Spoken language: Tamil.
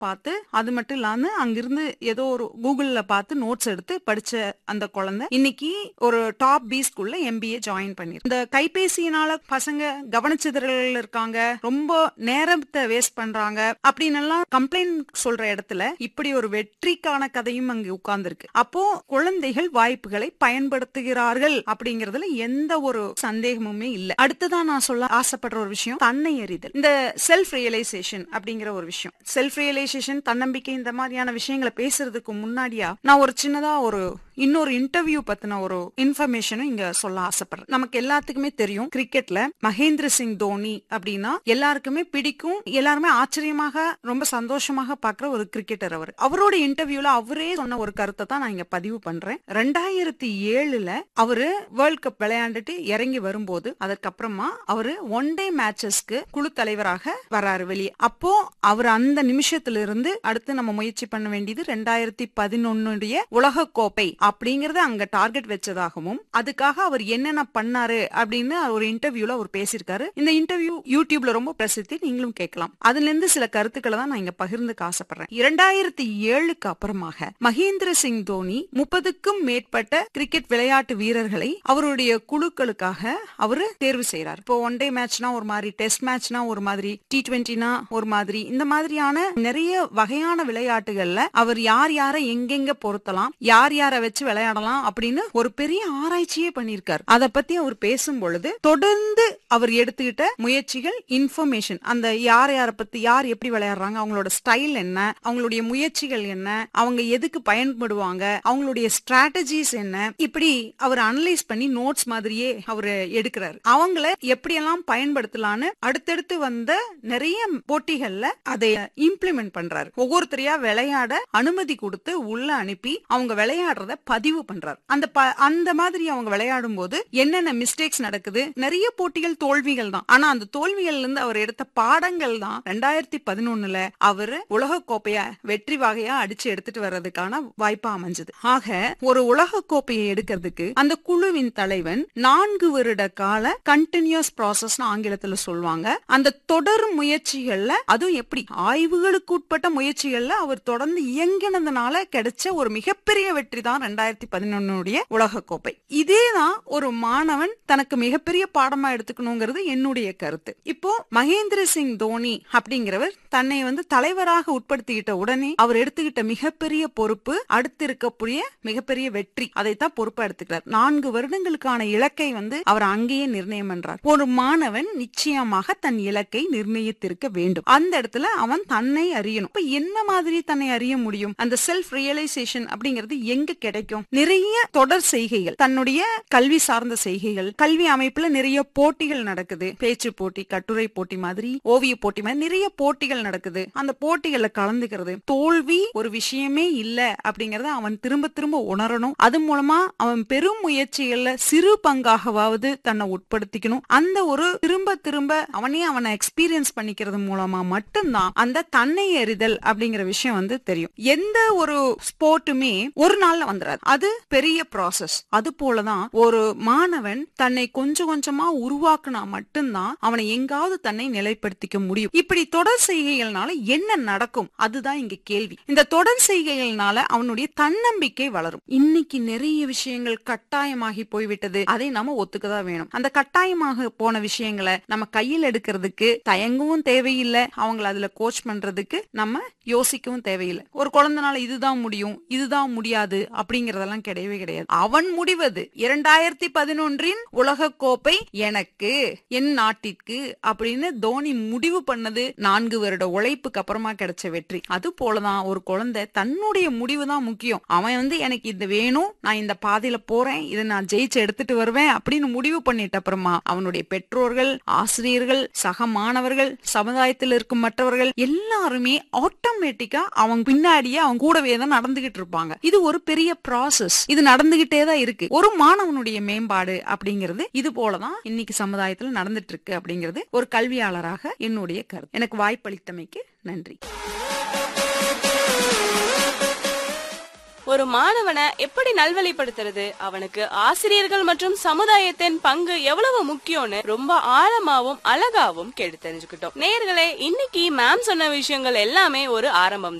பார்த்து அது மட்டும் இல்லாம அங்கிருந்து ஏதோ ஒரு கூகுள்ல பார்த்து நோட்ஸ் எடுத்து படிச்ச அந்த குழந்தை இன்னைக்கு ஒரு டாப் பி ஸ்கூல்ல எம்பிஏ ஜாயின் பண்ணி இந்த கைபேசியினால பசங்க கவனச்சிதறல் இருக்காங்க ரொம்ப நேரத்தை வேஸ்ட் பண்றாங்க அப்படின்னு எல்லாம் கம்ப்ளைண்ட் சொல்ற இடத்துல இப்படி ஒரு வெற்றிக்கான கதையும் அங்க உட்கார்ந்துருக்கு அப்போ குழந்தைகள் வாய்ப்புகளை பயன்படுத்துகிறார்கள் அப்படிங்கறதுல எந்த ஒரு சந்தேகமுமே இல்ல அடுத்ததான் நான் சொல்ல ஆசைப்படுற ஒரு விஷயம் தன்னை அறிதல் இந்த செல்ஃப் ரியலைசேஷன் அப்படிங்கிற ஒரு விஷயம் செல்ஃப் ரியலைசேஷன் தன்னம்பிக்கை இந்த மாதிரியான விஷயங்களை பேசுறதுக்கு முன்னாடியா நான் ஒரு சின்னதா ஒரு இன்னொரு இன்டர்வியூ பத்தின ஒரு இன்ஃபர்மேஷனும் இங்க சொல்ல ஆசைப்படுறேன் நமக்கு எல்லாத்துக்குமே தெரியும் கிரிக்கெட்ல மகேந்திர சிங் தோனி அப்படின்னா எல்லாருக்குமே பிடிக்கும் எல்லாருமே ஆச்சரியமாக ரொம்ப சந்தோஷமாக பாக்குற ஒரு கிரிக்கெட்டர் அவர் அவரோட இன்டர்வியூல அவரே சொன்ன ஒரு கருத்தை தான் நான் இங்க பதிவு பண்றேன் ரெண்டாயிரத்தி ஏழுல அவரு வேர்ல்ட் கப் விளையாண்டுட்டு இறங்கி வரும்போது அதற்கப்புறமா அவரு ஒன் டே மேட்சஸ்க்கு குழு தலைவராக வராரு வெளியே அப்போ அவர் அந்த நிமிஷத்துல இருந்து அடுத்து நம்ம முயற்சி பண்ண வேண்டியது ரெண்டாயிரத்தி பதினொன்னுடைய உலக கோப்பை அப்படிங்கறத அங்க டார்கெட் வச்சதாகவும் அதுக்காக அவர் என்னென்ன பண்ணாரு அப்படின்னு ஒரு இன்டர்வியூல அவர் பேசியிருக்காரு இந்த இன்டர்வியூ யூடியூப்ல ரொம்ப பிரசித்தி நீங்களும் கேட்கலாம் அதுல இருந்து சில கருத்துக்களை தான் நான் இங்க பகிர்ந்துக்க ஆசைப்படுறேன் இரண்டாயிரத்தி ஏழுக்கு அப்புறமாக மகேந்திர சிங் தோனி முப்பதுக்கும் மேற்பட்ட கிரிக்கெட் விளையாட்டு வீரர்களை அவருடைய குழுக்களுக்காக அவரு தேர்வு செய்யறாரு இப்போ ஒன் டே மேட்ச்னா ஒரு மாதிரி டெஸ்ட் மேட்ச்னா ஒரு மாதிரி டி டுவெண்ட்டினா ஒரு மாதிரி இந்த மாதிரியான நிறைய வகையான விளையாட்டுகள்ல அவர் யார் யாரை எங்கெங்க பொருத்தலாம் யார் யாரை வச்சு விளையாடலாம் அப்படின்னு ஒரு பெரிய ஆராய்ச்சியே பண்ணிருக்காரு அத பத்தி அவர் பேசும் பொழுது தொடர்ந்து அவர் எடுத்துக்கிட்ட முயற்சிகள் இன்ஃபர்மேஷன் அந்த யார் யாரை பத்தி யார் எப்படி விளையாடுறாங்க அவங்களோட ஸ்டைல் என்ன அவங்களுடைய முயற்சிகள் என்ன அவங்க எதுக்கு பயன்படுவாங்க அவங்களுடைய ஸ்ட்ராட்டஜிஸ் என்ன இப்படி அவர் அனலைஸ் பண்ணி நோட்ஸ் மாதிரியே அவர் எடுக்கிறாரு அவங்கள எப்படியெல்லாம் பயன்படுத்தலாம்னு அடுத்தடுத்து வந்த நிறைய போட்டிகள்ல அதை இம்ப்ளிமெண்ட் பண்றாரு ஒவ்வொருத்தரையா விளையாட அனுமதி கொடுத்து உள்ள அனுப்பி அவங்க விளையாடுறத பதிவு பண்றாரு அந்த ப- அந்த மாதிரி அவங்க விளையாடும் போது என்னென்ன மிஸ்டேக்ஸ் நடக்குது நிறைய போட்டிகள் தோல்விகள் தான் ஆனா அந்த தோல்விகள்ல இருந்து அவர் எடுத்த பாடங்கள் தான் ரெண்டாயிரத்தி பதினொன்னுல அவரு உலக கோப்பைய வெற்றி வகையா அடிச்சு எடுத்துட்டு வர்றதுக்கான வாய்ப்பா அமைஞ்சது ஆக ஒரு உலக கோப்பையை எடுக்கிறதுக்கு அந்த குழுவின் தலைவன் நான்கு வருட கால கண்டினியூஸ் ப்ராசஸ் ஆங்கிலத்துல சொல்லுவாங்க அந்த தொடர் முயற்சிகள்ல அதுவும் எப்படி ஆய்வுகளுக்கு உட்பட்ட முயற்சிகள்ல அவர் தொடர்ந்து இயங்கினதுனால கிடைச்ச ஒரு மிகப்பெரிய வெற்றி தான் ரெண்டாயிரத்தி பதினொன்னுடைய உலக கோப்பை இதேதான் ஒரு மாணவன் தனக்கு மிகப்பெரிய பாடமா எடுத்துக்கணுங்கிறது என்னுடைய கருத்து இப்போ மகேந்திர சிங் தோனி அப்படிங்கிறவர் தன்னை வந்து தலைவராக உட்படுத்திக்கிட்ட உடனே அவர் எடுத்துக்கிட்ட மிகப்பெரிய பொறுப்பு அடுத்து இருக்கக்கூடிய மிகப்பெரிய வெற்றி அதைத்தான் பொறுப்பா எடுத்துக்கிறார் நான்கு வருடங்களுக்கான இலக்கை வந்து அவர் அங்கேயே நிர்ணயம் பண்றார் ஒரு மாணவன் நிச்சயமாக தன் இலக்கை நிர்ணயித்திருக்க வேண்டும் அந்த இடத்துல அவன் தன்னை அறியணும் இப்ப என்ன மாதிரி தன்னை அறிய முடியும் அந்த செல்ஃப் ரியலைசேஷன் அப்படிங்கிறது எங்க கிடைக்கும் நிறைய தொடர் செய்கைகள் தன்னுடைய கல்வி சார்ந்த செய்கைகள் கல்வி அமைப்புல நிறைய போட்டிகள் நடக்குது பேச்சு போட்டி கட்டுரை போட்டி மாதிரி ஓவிய போட்டி மாதிரி நிறைய போட்டிகள் நடக்குது அந்த போட்டிகள்ல கலந்துக்கிறது தோல்வி ஒரு விஷயமே இல்ல அப்படிங்கறத அவன் திரும்ப திரும்ப உணரணும் அது மூலமா அவன் பெரும் முயற்சிகள்ல சிறு பங்காகவாவது தன்னை உட்படுத்திக்கணும் அந்த ஒரு திரும்ப திரும்ப அவனே அவனை எக்ஸ்பீரியன்ஸ் பண்ணிக்கிறது மூலமா மட்டும்தான் அந்த தன்னை அறிதல் அப்படிங்கிற விஷயம் வந்து தெரியும் எந்த ஒரு ஸ்போர்ட்டுமே ஒரு நாள்ல வந்துடாது அது பெரிய ப்ராசஸ் அது போலதான் ஒரு மாணவன் தன்னை கொஞ்சம் கொஞ்சமா உருவாக்குனா மட்டும்தான் அவனை எங்காவது தன்னை நிலைப்படுத்திக்க முடியும் இப்படி தொடர் செய்கைகள்னால என்ன நடக்கும் அதுதான் இங்க கேள்வி இந்த தொடர் செய்கைகள்னால அவனுடைய தன்னம்பிக்கை வளரும் இன்னைக்கு நிறைய விஷயங்கள் கட்டாயமாகி போய்விட்டது அதை நாம ஒத்துக்கதான் வேணும் அந்த கட்டாயமாக போன விஷயங்களை நம்ம கையில் எடுக்கிறதுக்கு தயங்கவும் தேவையில்லை அவங்கள அதுல கோச் பண்றதுக்கு நம்ம யோசிக்கவும் தேவையில்லை ஒரு குழந்தைனால இதுதான் முடியும் இதுதான் முடியாது அப்படிங்கறதெல்லாம் கிடையவே கிடையாது அவன் முடிவது இரண்டாயிரத்தி பதினொன்றின் உலக கோப்பை எனக்கு என் நாட்டிற்கு அப்படின்னு தோனி முடிவு பண்ணது நான்கு வருட உழைப்புக்கு அப்புறமா கிடைச்ச வெற்றி அது போலதான் ஒரு குழந்தை தன்னுடைய முடிவு தான் முக்கியம் அவன் வந்து எனக்கு இது வேணும் நான் இந்த பாதையில போறேன் இதை நான் ஜெயிச்சு எடுத்துட்டு வருவேன் அப்படின்னு முடிவு பண்ணிட்ட அப்புறமா அவனுடைய பெற்றோர்கள் ஆசிரியர்கள் சக மாணவர்கள் சமுதாயத்தில் இருக்கும் மற்றவர்கள் எல்லாருமே ஆட்டோமேட்டிக்கா அவன் பின்னாடியே அவன் கூடவே தான் நடந்துகிட்டு இருப்பாங்க இது ஒரு பெரிய ப்ராசஸ் இது நடந்துகிட்டே தான் இருக்கு ஒரு மாணவனுடைய மேம்பாடு அப்படிங்கிறது இது போலதான் இன்னைக்கு சமுதாயத்துல நடந்துட்டு இருக்கு அப்படிங்கிறது ஒரு கல்வியாளராக என்னுடைய கருத்து எனக்கு வாய்ப்பளித்தமைக்கு நன்றி ஒரு மாணவனை எப்படி நல்வழிப்படுத்துறது அவனுக்கு ஆசிரியர்கள் மற்றும் சமுதாயத்தின் பங்கு எவ்வளவு முக்கியம்னு ரொம்ப ஆழமாவும் அழகாவும் கேட்டு தெரிஞ்சுக்கிட்டோம் நேர்களே இன்னைக்கு மேம் சொன்ன விஷயங்கள் எல்லாமே ஒரு ஆரம்பம்